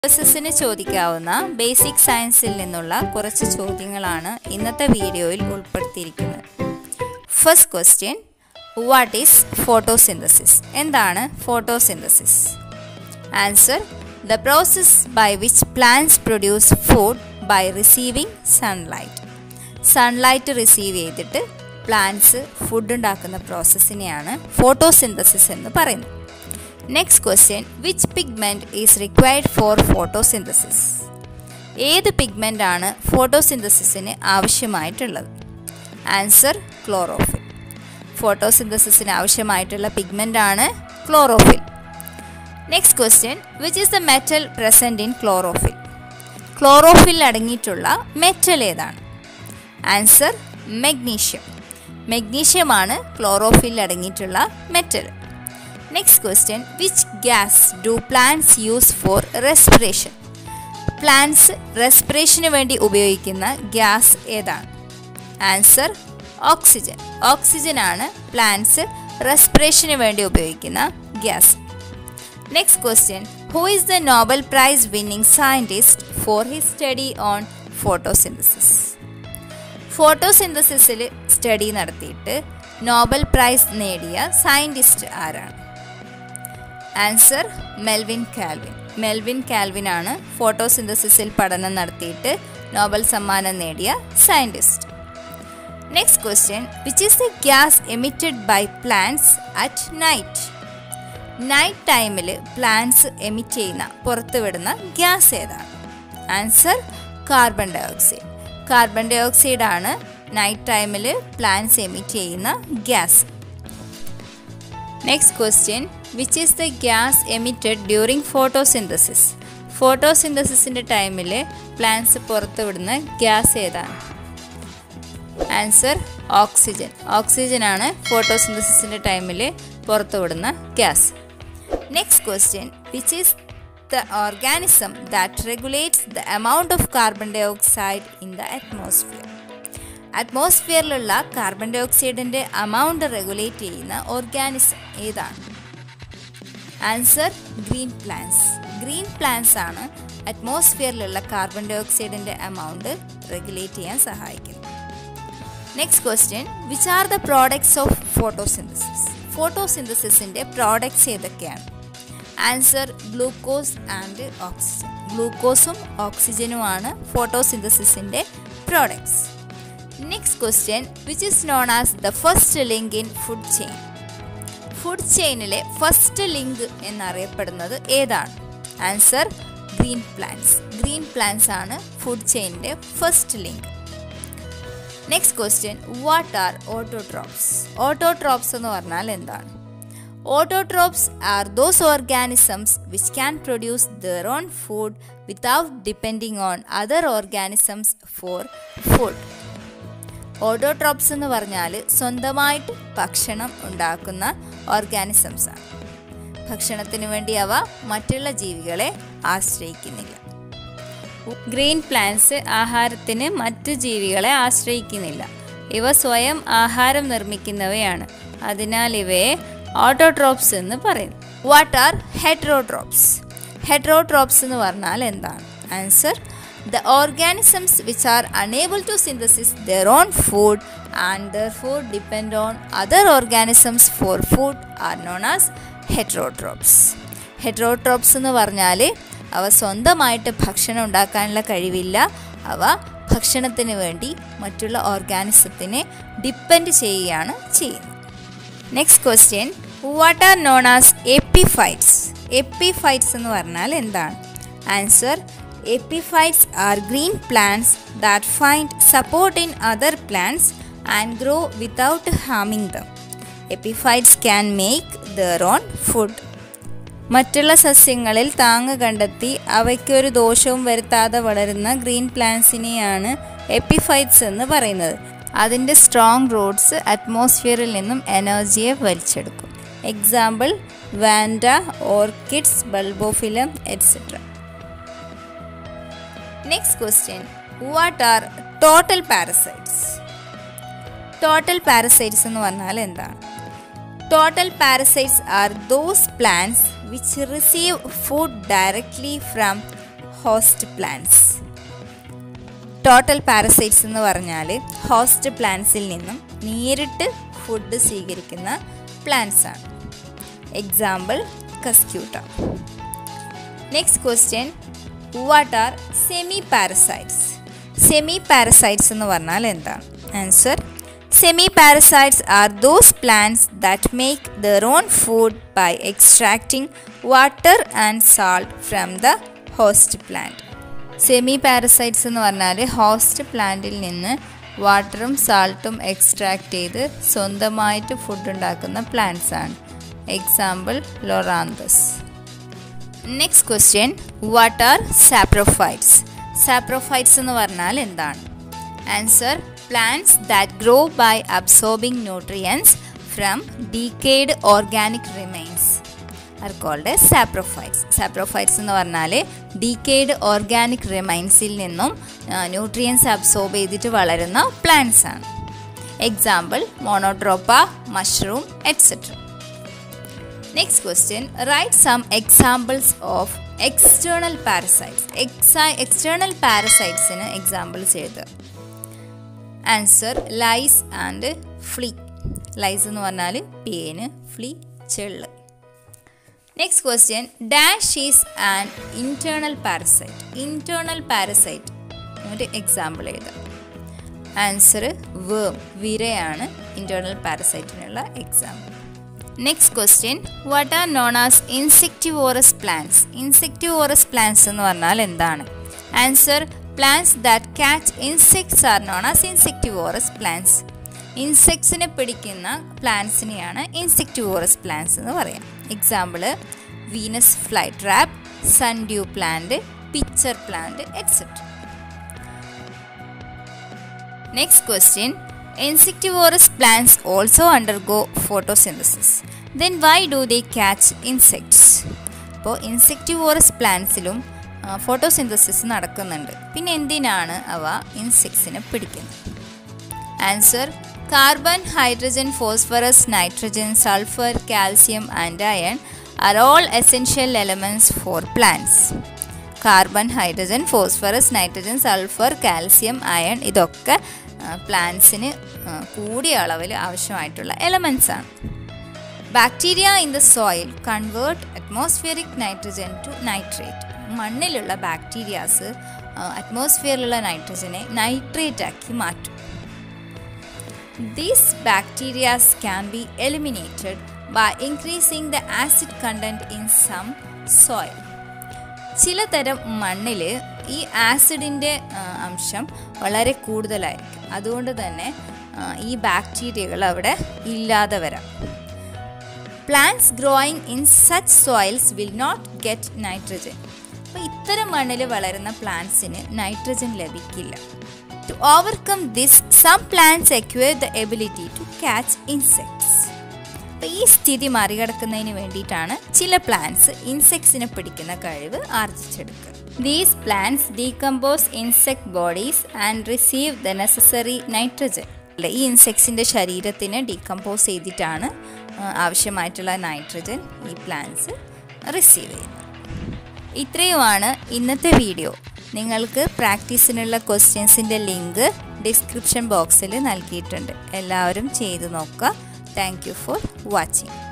പ്രോസസ്സിന് ചോദിക്കാവുന്ന basic സയൻസിൽ നിന്നുള്ള കുറച്ച് ചോദ്യങ്ങളാണ് ഇന്നത്തെ വീഡിയോയിൽ ഉൾപ്പെടുത്തിയിരിക്കുന്നത് first question what is photosynthesis എന്താണ് photosynthesis answer the process by which plants produce food by receiving sunlight sunlight receive ചെയ്തിട്ട് പ്ലാന്റ്സ് ഫുഡ് ഉണ്ടാക്കുന്ന പ്രോസസ്സിനെയാണ് ഫോട്ടോസിന്തസിസ് എന്ന് പറയുന്നത് next question which pigment is required for photosynthesis ഏത് പിഗ്മെൻ്റ് ആണ് ഫോട്ടോസിന്തസിസിന് ആവശ്യമായിട്ടുള്ളത് ആൻസർ ക്ലോറോഫിൽ ഫോട്ടോസിന്തസിസിന് ആവശ്യമായിട്ടുള്ള പിഗ്മെൻ്റ് ആണ് chlorophyll next question which is the metal present in chlorophyll chlorophyll അടങ്ങിയിട്ടുള്ള മെറ്റൽ ഏതാണ് ആൻസർ മെഗ്നീഷ്യം മെഗ്നീഷ്യമാണ് ക്ലോറോഫിൽ അടങ്ങിയിട്ടുള്ള metal next question which gas do plants use for respiration plants റെസ്പിറേഷന് വേണ്ടി ഉപയോഗിക്കുന്ന ഗ്യാസ് ഏതാണ് ആൻസർ ഓക്സിജൻ ഓക്സിജൻ ആണ് പ്ലാന്റ്സ് റെസ്പിറേഷന് വേണ്ടി ഉപയോഗിക്കുന്ന gas next question who is the Nobel prize winning scientist for his study on photosynthesis ഫോട്ടോസിന്തസിസിൽ study നടത്തിയിട്ട് നോബൽ പ്രൈസ് നേടിയ സയൻറ്റിസ്റ്റ് ആരാണ് answer Melvin Calvin Melvin Calvin ആണ് ഫോട്ടോസിന്തസിസിൽ പഠനം നടത്തിയിട്ട് നോബൽ സമ്മാനം നേടിയ scientist next question which is the gas emitted by plants at night night ടൈമിൽ പ്ലാന്റ്സ് എമിറ്റ് ചെയ്യുന്ന പുറത്തുവിടുന്ന ഗ്യാസ് ഏതാണ് answer carbon dioxide carbon dioxide ആണ് നൈറ്റ് ടൈമിൽ പ്ലാന്റ്സ് എമിറ്റ് ചെയ്യുന്ന gas next question which is the gas emitted during photosynthesis ഫോട്ടോസിന്തസിസിൻ്റെ ടൈമിൽ plants പുറത്തുവിടുന്ന ഗ്യാസ് ഏതാണ് ആൻസർ ഓക്സിജൻ ഓക്സിജൻ ആണ് ഫോട്ടോസിന്തസിസിൻ്റെ ടൈമിൽ പുറത്തുവിടുന്ന gas next question which is the organism that regulates the amount of carbon dioxide in the atmosphere അറ്റ്മോസ്ഫിയറിലുള്ള carbon ഡൈ ഓക്സൈഡിൻ്റെ അമൗണ്ട് റെഗുലേറ്റ് ചെയ്യുന്ന ഓർഗാനിസം ഏതാണ് answer green plants green plants ആണ് അറ്റ്മോസ്ഫിയറിലുള്ള കാർബൺ ഡൈ ഓക്സൈഡിൻ്റെ എമൗണ്ട് റെഗുലേറ്റ് ചെയ്യാൻ സഹായിക്കുന്നത് next question which are the products of photosynthesis ഫോട്ടോസിന്തസിസിൻ്റെ പ്രോഡക്ട്സ് ഏതൊക്കെയാണ് ആൻസർ ഗ്ലൂക്കോസ് ആൻഡ് ഓക്സിജൻ ഗ്ലൂക്കോസും ഓക്സിജനുമാണ് ഫോട്ടോസിന്തസിസിൻ്റെ products next question which is known as the first link in food chain food ചെയിനിലെ ഫസ്റ്റ് ലിങ്ക് എന്നറിയപ്പെടുന്നത് ഏതാണ് answer green plants green plants ആണ് food ചെയിനിൻ്റെ first link next question what are autotrophs autotrophs എന്ന് പറഞ്ഞാൽ എന്താണ് autotrophs are those organisms which can produce their own food without depending on other organisms for food autotrophs എന്ന് പറഞ്ഞാൽ സ്വന്തമായിട്ട് ഭക്ഷണം ഉണ്ടാക്കുന്ന ഓർഗാനിസംസ് ആണ് ഭക്ഷണത്തിന് വേണ്ടി അവ മറ്റുള്ള ജീവികളെ ആശ്രയിക്കുന്നില്ല ഗ്രീൻ പ്ലാന്റ്സ് ആഹാരത്തിന് മറ്റു ജീവികളെ ആശ്രയിക്കുന്നില്ല ഇവ സ്വയം ആഹാരം നിർമ്മിക്കുന്നവയാണ് അതിനാൽ ഇവയെ ഓട്ടോട്രോപ്സ് എന്ന് പറയുന്നു വാട്ട് ആർ ഹെട്രോട്രോപ്സ് ഹെട്രോട്രോപ്സ് എന്ന് പറഞ്ഞാൽ എന്താണ് answer the organisms which are unable to synthesis their own food and their food depend on other organisms for food are known as heterotrophs heterotrophs എന്ന് പറഞ്ഞാൽ അവ സ്വന്തമായിട്ട് ഭക്ഷണം ഉണ്ടാക്കാനുള്ള കഴിവില്ല അവ ഭക്ഷണത്തിന് വേണ്ടി മറ്റുള്ള ഓർഗാനിസത്തിനെ ഡിപ്പെൻഡ് ചെയ്യുകയാണ് ചെയ്യുന്നത് next question what are known as epiphytes epiphytes എന്ന് പറഞ്ഞാൽ എന്താണ് answer epiphytes are green plants that find support in other plants and grow without ഹാമിങ് them epiphytes can make their own food മറ്റുള്ള സസ്യങ്ങളിൽ താങ്ങ് കണ്ടെത്തി അവയ്ക്കൊരു ദോഷവും വരുത്താതെ വളരുന്ന ഗ്രീൻ പ്ലാന്റ്സിനെയാണ് എപ്പിഫൈറ്റ്സ് എന്ന് പറയുന്നത് അതിൻ്റെ സ്ട്രോങ് റൂട്ട്സ് അറ്റ്മോസ്ഫിയറിൽ നിന്നും എനർജിയെ വലിച്ചെടുക്കും example Vanda orchids Bulbophyllum etcetera next question what are total parasites total parasites എന്ന് പറഞ്ഞാൽ എന്താണ് total parasites are those plants which receive food directly from host plants total parasites എന്ന് പറഞ്ഞാൽ ഹോസ്റ്റ് പ്ലാന്റ്സിൽ നിന്നും നേരിട്ട് ഫുഡ് സ്വീകരിക്കുന്ന പ്ലാന്റ്സ് ആണ് example Cuscuta next question what are semi parasites semi parasites എന്ന് പറഞ്ഞാൽ എന്താണ് answer semi parasites are those plants that make their own food by extracting water and salt from the host plant semi parasites എന്ന് പറഞ്ഞാൽ host പ്ലാന്റിൽ നിന്ന് വാട്ടറും സാൾട്ടും extract ചെയ്ത് സ്വന്തമായിട്ട് ഫുഡ് ഉണ്ടാക്കുന്ന പ്ലാന്റ്സ് ആണ് example Loranthus next question what are saprophytes saprophytes എന്ന് പറഞ്ഞാൽ എന്താണ് answer plants that grow by absorbing nutrients from decayed organic remains are called saprophytes saprophytes എന്ന് പറഞ്ഞാൽ ഡീക്കേഡ് ഓർഗാനിക് റിമൈൻസിൽ നിന്നും ന്യൂട്രിയൻസ് അബ്സോർബ് ചെയ്തിട്ട് വളരുന്ന പ്ലാന്റ്സ് ആണ് example Monotropa mushroom etcetera next question write some examples of external parasites എക്സാ external പാരസൈറ്റ്സിന് examples എഴുതുക answer lice and flea lice എന്ന് പറഞ്ഞാൽ പേന് ഫ്ലീ ചെള്ള് next question dash is an internal parasite internal parasite ഒരു എക്സാമ്പിൾ എഴുതാം ആൻസർ വേം വിരയാണ് ഇൻറ്റേർണൽ പാരസൈറ്റിനുള്ള example next question what are known as insectivorous plants insectivorous plants എന്ന് പറഞ്ഞാൽ എന്താണ് answer plants that catch insects are known as insectivorous plants ഇൻസെക്ട്സിനെ പിടിക്കുന്ന പ്ലാന്റ്സിനെയാണ് ഇൻസെക്ടിവോറസ് പ്ലാന്റ്സ് എന്ന് പറയാം example Venus fly trap sundew plant pitcher plant etcetera next question insectivorous plants also undergo photosynthesis then why do they catch insects അപ്പോൾ insectivorous പ്ലാന്റ്സിലും photosynthesis നടക്കുന്നുണ്ട് പിന്നെ എന്തിനാണ് അവ ഇൻസെക്ട്സിനെ പിടിക്കുന്നത് answer carbon hydrogen phosphorus nitrogen sulphur calcium and iron are all essential elements for plants carbon hydrogen phosphorus nitrogen sulphur calcium iron ഇതൊക്കെ പ്ലാന്റ്സിന് കൂടിയ അളവിൽ ആവശ്യമായിട്ടുള്ള എലമെൻറ്റ്സ് ആണ് bacteria in the soil convert atmospheric nitrogen to nitrate മണ്ണിലുള്ള bacterias അറ്റ്മോസ്ഫിയറിലുള്ള നൈട്രജനെ nitrate ആക്കി മാറ്റും these bacterias can be eliminated by increasing the acid content in some soil ചിലതരം മണ്ണിൽ ഈ ആസിഡിൻ്റെ അംശം വളരെ കൂടുതലായിരിക്കും അതുകൊണ്ട് തന്നെ ഈ ബാക്ടീരിയകൾ അവിടെ ഇല്ലാതെ വരാം plants growing in such soils will not get nitrogen അപ്പോൾ ഇത്തരം മണ്ണിൽ വളരുന്ന പ്ലാന്റ്സിന് നൈട്രജൻ ലഭിക്കില്ല to overcome this some plants acquire the ability to catch insects അപ്പോൾ ഈ സ്ഥിതി മറികടക്കുന്നതിന് വേണ്ടിയിട്ടാണ് ചില പ്ലാന്റ്സ് ഇൻസെക്ട്സിനെ പിടിക്കുന്ന കഴിവ് ആർജിച്ചെടുക്കുക these plants decompose insect bodies and receive the necessary nitrogen ഈ ഇൻസെക്ട്സിൻ്റെ ശരീരത്തിന് ഡീകമ്പോസ് ചെയ്തിട്ടാണ് ആവശ്യമായിട്ടുള്ള നൈട്രജൻ ഈ പ്ലാന്റ്സ് റിസീവ് ചെയ്യുന്നത് ഇത്രയുമാണ് ഇന്നത്തെ വീഡിയോ നിങ്ങൾക്ക് പ്രാക്ടീസിനുള്ള ക്വസ്റ്റ്യൻസിൻ്റെ ലിങ്ക് ഡിസ്ക്രിപ്ഷൻ ബോക്സിൽ നൽകിയിട്ടുണ്ട് എല്ലാവരും ചെയ്തു നോക്കുക താങ്ക് യു ഫോർ വാച്ചിങ്